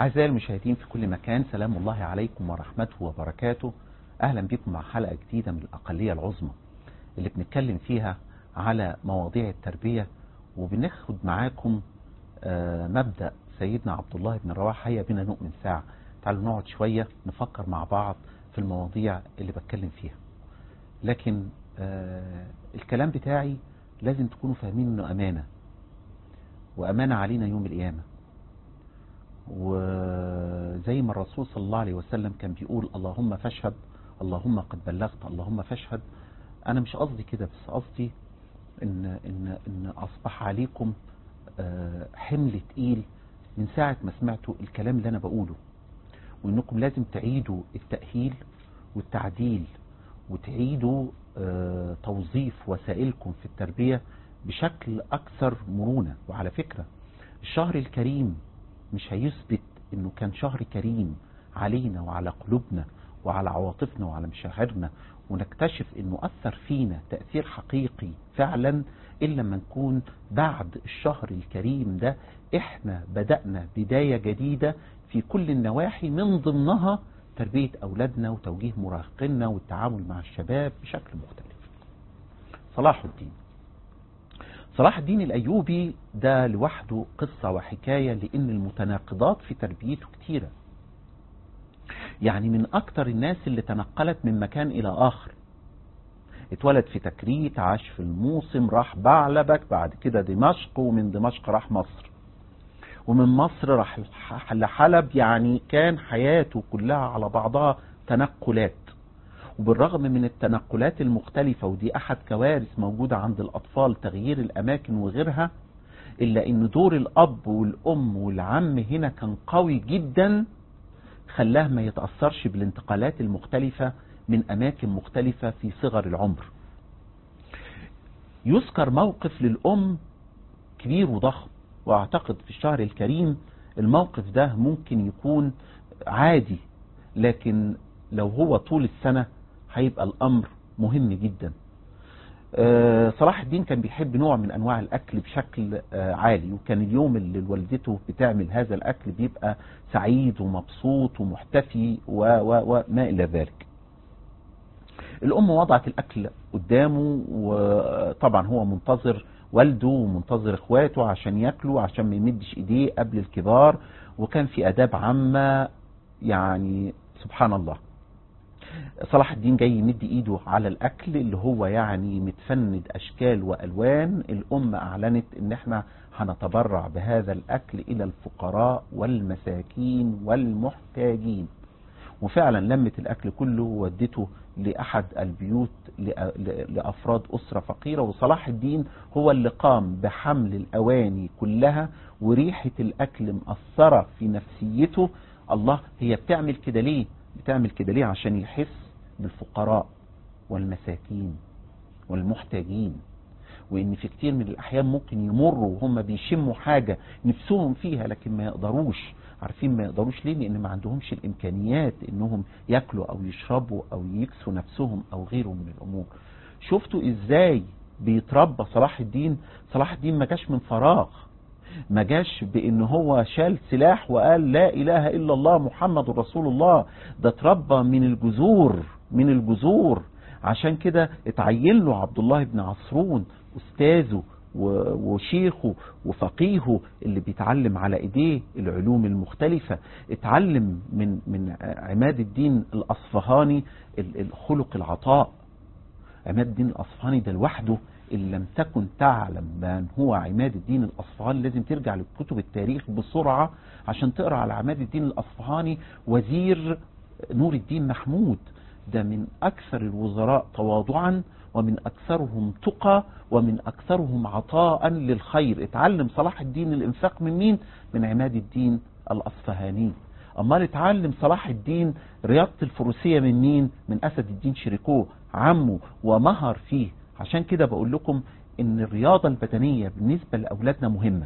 أعزائي المشاهدين في كل مكان سلام الله عليكم ورحمته وبركاته أهلا بكم مع حلقة جديدة من الأقلية العظمى اللي بنتكلم فيها على مواضيع التربية وبناخد معاكم آه، مبدأ سيدنا عبد الله بن رواحة هيا بنا نؤمن ساعة تعالوا نقعد شوية نفكر مع بعض في المواضيع اللي بتكلم فيها لكن آه، الكلام بتاعي لازم تكونوا فاهمين انه امانة وامانة علينا يوم القيامة وزي ما الرسول صلى الله عليه وسلم كان بيقول اللهم فاشهد اللهم قد بلغت اللهم فاشهد انا مش قصدي كده بس قصدي ان ان ان اصبح عليكم آه، حمل تقيل من ساعة ما سمعتوا الكلام اللي انا بقوله وانكم لازم تعيدوا التأهيل والتعديل وتعيدوا آه، توظيف وسائلكم في التربية بشكل اكثر مرونة وعلى فكرة الشهر الكريم مش هيثبت انه كان شهر كريم علينا وعلى قلوبنا وعلى عواطفنا وعلى مشاعرنا ونكتشف انه اثر فينا تأثير حقيقي فعلا الا لما نكون بعد الشهر الكريم ده احنا بدأنا بداية جديدة في كل النواحي من ضمنها تربية اولادنا وتوجيه مراهقينا والتعامل مع الشباب بشكل مختلف صلاح الدين صلاح الدين الأيوبي ده لوحده قصة وحكاية لأن المتناقضات في تربيته كتيرة يعني من أكتر الناس اللي تنقلت من مكان إلى آخر اتولد في تكريت عاش في الموسم راح بعلبك بعد كده دمشق ومن دمشق راح مصر ومن مصر راح لحلب يعني كان حياته كلها على بعضها تنقلات وبالرغم من التنقلات المختلفة ودي أحد كوارث موجودة عند الأطفال تغيير الأماكن وغيرها إلا أن دور الأب والأم والعم هنا كان قوي جدا خلاه ما يتأثرش بالانتقالات المختلفة من أماكن مختلفة في صغر العمر يذكر موقف للأم كبير وضخم وأعتقد في الشهر الكريم الموقف ده ممكن يكون عادي لكن لو هو طول السنة هيبقى الأمر مهم جدا أه صلاح الدين كان بيحب نوع من أنواع الأكل بشكل أه عالي وكان اليوم اللي والدته بتعمل هذا الأكل بيبقى سعيد ومبسوط ومحتفي وما إلى ذلك الأم وضعت الأكل قدامه وطبعا هو منتظر والده ومنتظر اخواته عشان ياكلوا عشان ما يمدش ايديه قبل الكبار وكان في اداب عامة يعني سبحان الله صلاح الدين جاي يمد ايده على الاكل اللي هو يعني متفند اشكال والوان الام اعلنت ان احنا هنتبرع بهذا الاكل الى الفقراء والمساكين والمحتاجين وفعلا لمت الاكل كله وودته لاحد البيوت لافراد اسره فقيره وصلاح الدين هو اللي قام بحمل الاواني كلها وريحه الاكل مأثره في نفسيته الله هي بتعمل كده ليه بتعمل كده ليه عشان يحس بالفقراء والمساكين والمحتاجين وان في كتير من الاحيان ممكن يمروا وهم بيشموا حاجة نفسهم فيها لكن ما يقدروش عارفين ما يقدروش ليه لان ما عندهمش الامكانيات انهم ياكلوا او يشربوا او يكسوا نفسهم او غيره من الامور شفتوا ازاي بيتربى صلاح الدين صلاح الدين ما جاش من فراغ ما جاش بان هو شال سلاح وقال لا اله الا الله محمد رسول الله ده اتربى من الجذور من الجذور عشان كده اتعين له عبد الله بن عصرون استاذه وشيخه وفقيهه اللي بيتعلم على ايديه العلوم المختلفة اتعلم من من عماد الدين الاصفهاني الخلق العطاء عماد الدين الاصفهاني ده لوحده إن لم تكن تعلم من هو عماد الدين الأصفهاني لازم ترجع لكتب التاريخ بسرعة عشان تقرأ على عماد الدين الأصفهاني وزير نور الدين محمود ده من أكثر الوزراء تواضعا ومن أكثرهم تقى ومن أكثرهم عطاء للخير اتعلم صلاح الدين الإنفاق من مين؟ من عماد الدين الأصفهاني أمال اتعلم صلاح الدين رياضة الفروسية من مين؟ من أسد الدين شريكوه عمه ومهر فيه عشان كده بقول لكم ان الرياضة البدنية بالنسبة لأولادنا مهمة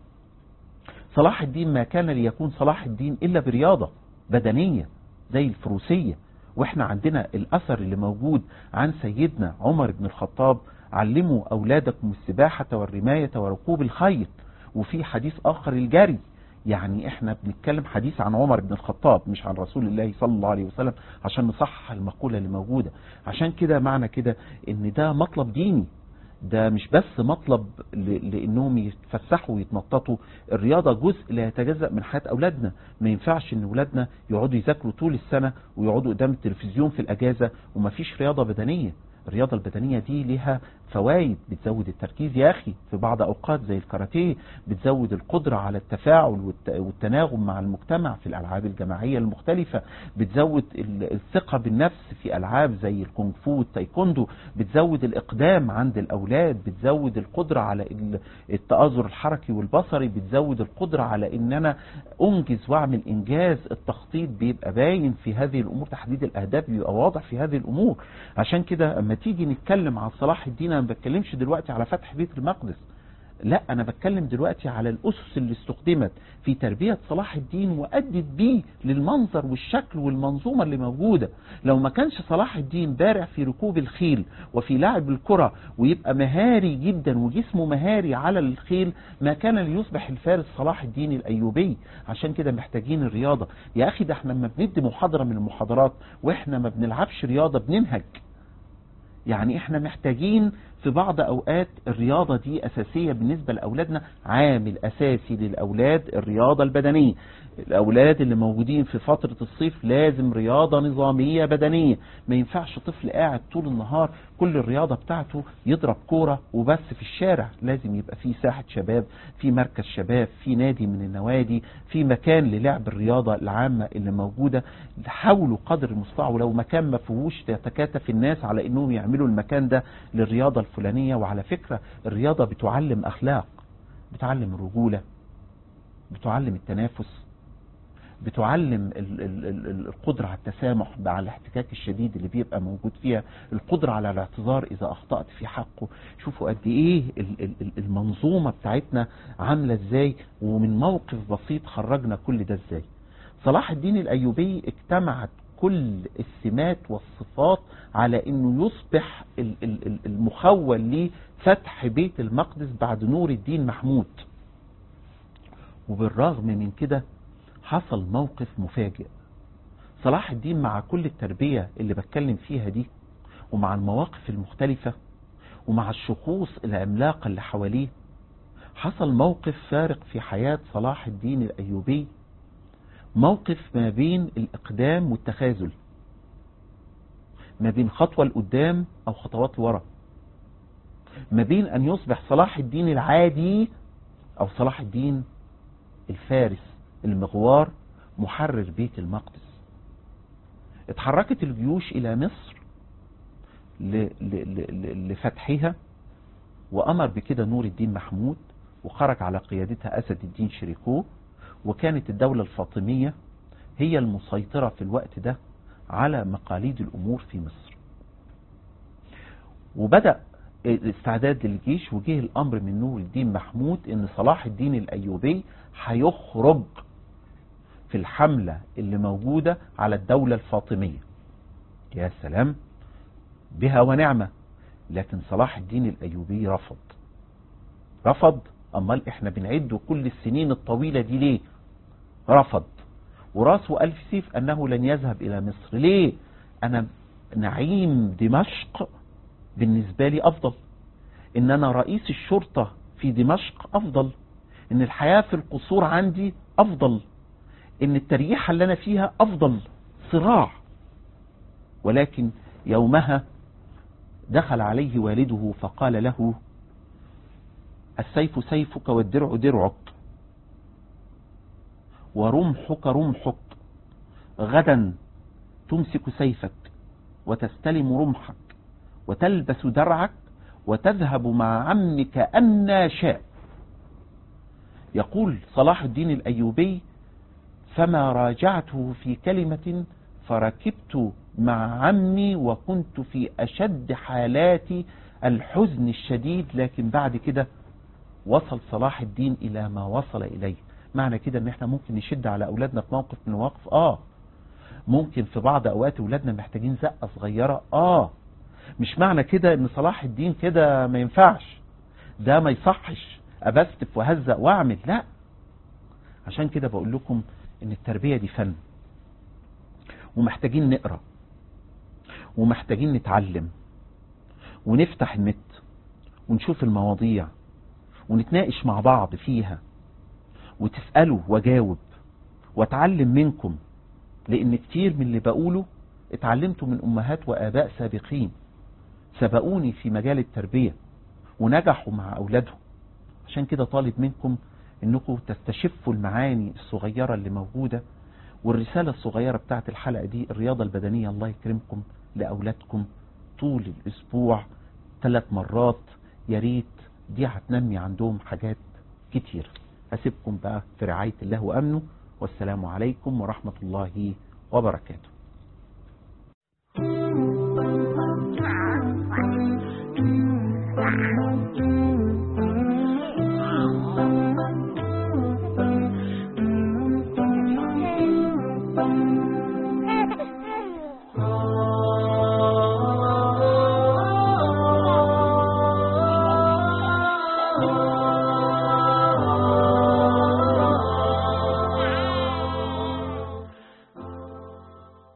صلاح الدين ما كان ليكون صلاح الدين إلا برياضة بدنية زي الفروسية واحنا عندنا الأثر اللي موجود عن سيدنا عمر بن الخطاب علموا أولادكم السباحة والرماية وركوب الخيل وفي حديث آخر الجري يعني احنا بنتكلم حديث عن عمر بن الخطاب مش عن رسول الله صلى الله عليه وسلم عشان نصحح المقولة اللي موجودة عشان كده معنى كده ان ده مطلب ديني ده مش بس مطلب لانهم يتفسحوا ويتنططوا الرياضة جزء لا يتجزأ من حياة اولادنا ما ينفعش ان اولادنا يقعدوا يذاكروا طول السنة ويقعدوا قدام التلفزيون في الاجازة ومفيش رياضة بدنية الرياضة البدنية دي لها فوائد بتزود التركيز يا أخي في بعض أوقات زي الكاراتيه بتزود القدرة على التفاعل والتناغم مع المجتمع في الألعاب الجماعية المختلفة بتزود الثقة بالنفس في ألعاب زي الكونغ فو والتايكوندو بتزود الإقدام عند الأولاد بتزود القدرة على التآزر الحركي والبصري بتزود القدرة على إن أنا أنجز وأعمل إنجاز التخطيط بيبقى باين في هذه الأمور تحديد الأهداف بيبقى واضح في هذه الأمور عشان كده أما تيجي نتكلم عن صلاح الدين ما بتكلمش دلوقتي على فتح بيت المقدس لا انا بتكلم دلوقتي على الاسس اللي استخدمت في تربية صلاح الدين وادت بيه للمنظر والشكل والمنظومة اللي موجودة لو ما كانش صلاح الدين بارع في ركوب الخيل وفي لعب الكرة ويبقى مهاري جدا وجسمه مهاري على الخيل ما كان ليصبح الفارس صلاح الدين الايوبي عشان كده محتاجين الرياضة يا اخي ده احنا لما بندي محاضرة من المحاضرات واحنا ما بنلعبش رياضة بننهج يعني احنا محتاجين في بعض اوقات الرياضة دي اساسية بالنسبة لاولادنا عامل اساسي للاولاد الرياضة البدنية الاولاد اللي موجودين في فترة الصيف لازم رياضة نظامية بدنية ما ينفعش طفل قاعد طول النهار كل الرياضة بتاعته يضرب كورة وبس في الشارع لازم يبقى في ساحة شباب في مركز شباب في نادي من النوادي في مكان للعب الرياضة العامة اللي موجودة حاولوا قدر المستطاع ولو مكان ما فيهوش تتكاتف الناس على انهم يعملوا المكان ده للرياضة الفلانية وعلى فكرة الرياضة بتعلم اخلاق بتعلم الرجولة بتعلم التنافس بتعلم القدرة على التسامح على الاحتكاك الشديد اللي بيبقى موجود فيها القدرة على الاعتذار اذا اخطأت في حقه شوفوا قد ايه المنظومة بتاعتنا عاملة ازاي ومن موقف بسيط خرجنا كل ده ازاي صلاح الدين الايوبي اجتمعت كل السمات والصفات على انه يصبح المخول لفتح بيت المقدس بعد نور الدين محمود وبالرغم من كده حصل موقف مفاجئ صلاح الدين مع كل التربية اللي بتكلم فيها دي ومع المواقف المختلفة ومع الشخوص العملاقة اللي حواليه حصل موقف فارق في حياة صلاح الدين الأيوبي موقف ما بين الإقدام والتخاذل ما بين خطوة لقدام أو خطوات لورا ما بين أن يصبح صلاح الدين العادي أو صلاح الدين الفارس المغوار محرر بيت المقدس اتحركت الجيوش الى مصر لفتحها وامر بكده نور الدين محمود وخرج على قيادتها اسد الدين شريكو وكانت الدولة الفاطمية هي المسيطرة في الوقت ده على مقاليد الامور في مصر وبدأ الاستعداد للجيش وجه الامر من نور الدين محمود ان صلاح الدين الايوبي هيخرج في الحملة اللي موجودة على الدولة الفاطمية يا سلام بها ونعمة لكن صلاح الدين الأيوبي رفض رفض أمال إحنا بنعد كل السنين الطويلة دي ليه رفض وراسه ألف سيف أنه لن يذهب إلى مصر ليه أنا نعيم دمشق بالنسبة لي أفضل إن أنا رئيس الشرطة في دمشق أفضل إن الحياة في القصور عندي أفضل ان التريحة اللي انا فيها افضل صراع ولكن يومها دخل عليه والده فقال له السيف سيفك والدرع درعك ورمحك رمحك غدا تمسك سيفك وتستلم رمحك وتلبس درعك وتذهب مع عمك أن شاء يقول صلاح الدين الأيوبي فما راجعته في كلمة فركبت مع عمي وكنت في أشد حالات الحزن الشديد لكن بعد كده وصل صلاح الدين إلى ما وصل إليه معنى كده ان احنا ممكن نشد على أولادنا في موقف من المواقف آه ممكن في بعض أوقات أولادنا محتاجين زقة صغيرة آه مش معنى كده ان صلاح الدين كده ما ينفعش ده ما يصحش أبستف وهزق وأعمل لا عشان كده بقول لكم ان التربية دي فن ومحتاجين نقرأ ومحتاجين نتعلم ونفتح النت ونشوف المواضيع ونتناقش مع بعض فيها وتسألوا وجاوب واتعلم منكم لان كتير من اللي بقوله اتعلمته من امهات واباء سابقين سبقوني في مجال التربية ونجحوا مع اولادهم عشان كده طالب منكم انكم تستشفوا المعاني الصغيرة اللي موجودة والرسالة الصغيرة بتاعت الحلقة دي الرياضة البدنية الله يكرمكم لأولادكم طول الأسبوع ثلاث مرات يا ريت دي هتنمي عندهم حاجات كتير أسيبكم بقى في رعاية الله وأمنه والسلام عليكم ورحمة الله وبركاته